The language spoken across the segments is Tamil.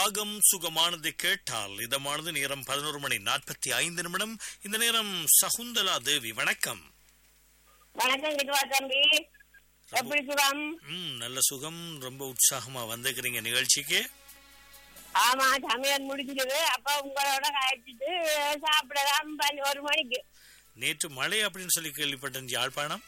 ராகம் சுகமானது கேட்டால் இதமானது நேரம் பதினோரு மணி நாற்பத்தி ஐந்து நிமிடம் இந்த நேரம் சகுந்தலா தேவி வணக்கம் வணக்கம் கிட்டுவா தம்பி எப்படி சுகம் ம் நல்ல சுகம் ரொம்ப உற்சாகமா வந்துக்கிறீங்க நிகழ்ச்சிக்கு ஆமா சமையல் முடிஞ்சிடுது அப்ப உங்களோட கழிச்சிட்டு சாப்பிடலாம் பன்னி- ஒரு மணிக்கு நேற்று மழை அப்படின்னு சொல்லி கேள்விப்பட்டேன் யாழ்ப்பாணம்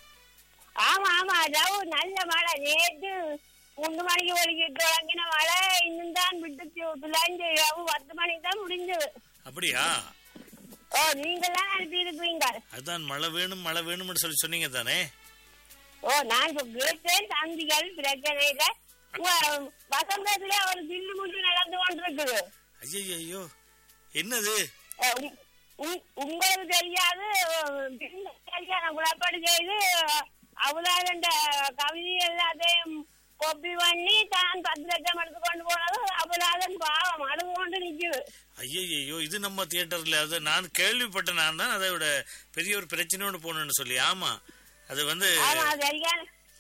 ஆமா ஆமா அதாவது நல்ல மழை நேற்று மூணு மணிக்கு ஒழுங்கி தொடங்கின மழை இன்னும் தான் விட்டு துளைஞ்சு இரவு பத்து மணிக்கு தான் முடிஞ்சது அப்படியா ஓ நீங்களாம் அனுப்பி இருக்கிறீங்க அதான் மழை வேணும் மழை வேணும்னு சொல்லி சொன்னீங்க தானே ஓ நான் இப்ப கேட்டேன் தம்பிகள் பிரச்சனை இல்லை உங்க வசந்தத்துல ஒரு தில்லு முட்டு நடந்து கொண்டிருக்குது ஐயோ என்னது அஹ் உங்- உங்- உங்களுக்கு தெரியாது பின்ன கல்யாண குழப்பாடு செய்து அவளால் இந்த கவிதை எல்லாத்தையும் கொப்பி பண்ணி தான் பத்து லட்சம் எடுத்து கொண்டு போனது அவளால் பாவம் அழுது கொண்டு நிக்குது ஐயோ இது நம்ம தியேட்டர்ல அது நான் கேள்விப்பட்டேன் நான் தான் அதை விட பெரிய ஒரு பிரச்சனையோடு போகணும்னு சொல்லி ஆமா அது வந்து ஆமா சரியான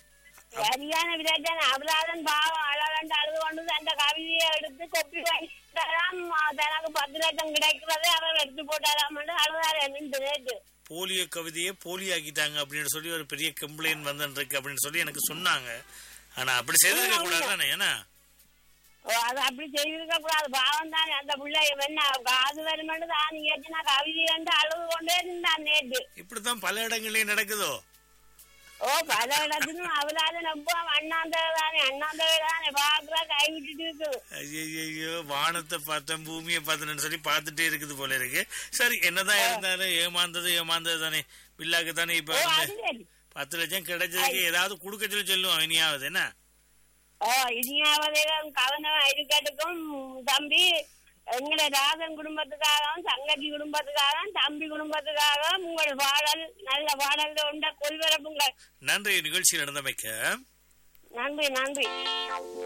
சரியான பிரச்சனை அவளாதன் பாவம் அழகண்டு அழுது கொண்டு அந்த கவிதையை எடுத்து கொப்பி பண்ணிட்டாராம் தனக்கு பத்து லட்சம் கிடைக்கிறது அவர் எடுத்து போட்டாராம் அழுதாரு நின்று நேற்று போலியோ கவிதையை போலி ஆக்கிட்டாங்க அப்படின்னு சொல்லி ஒரு பெரிய கம்ப்ளைண்ட் வந்துருக்கு அப்படின்னு சொல்லி எனக்கு சொன்னாங்க ஆனா அப்படி செய்திருக்க கூடாது தானே ஏன்னா ஓ, அது அப்படி செய்திருக்க கூடாது பாவம் தானே அந்த பிள்ளை என்ன காது வருமென்று தான் ஏற்றினா கவிதை கண்டு அழுது கொண்டே இருந்தான் நேற்று இப்படித்தான் பல இடங்களையும் நடக்குதோ ஓ பல இடத்துக்கும் அவளாத நம்ப அண்ணாந்தவை தானே அண்ணாந்தவை தானே பாக்குறா கை விட்டுட்டு இருக்குது ஐயோ வானத்தை பார்த்தேன் பூமியை பார்த்தேன்னு சொல்லி பார்த்துட்டே இருக்குது போல இருக்கு சரி என்னதான் இருந்தாலும் ஏமாந்தது ஏமாந்தது தானே பில்லாக்கு தானே இப்ப ஓ வந்து அது சரி பத்து லட்சம் கிடைச்சதுக்கு ஏதாவது கொடுக்க சொல்லி சொல்லுவோம் இனியாவது என்ன ஓ இனியாவது கவனம் இருக்கட்டுக்கும் தம்பி எங்களை ராதன் குடும்பத்துக்காகவும் சங்கத்தி குடும்பத்துக்காகவும் தம்பி குடும்பத்துக்காகவும் உங்கள் பாடல் நல்ல பாடல் உண்ட கொள்வரப்புங்கள் நன்றி நிகழ்ச்சி நடந்தமைக்க நன்றி நன்றி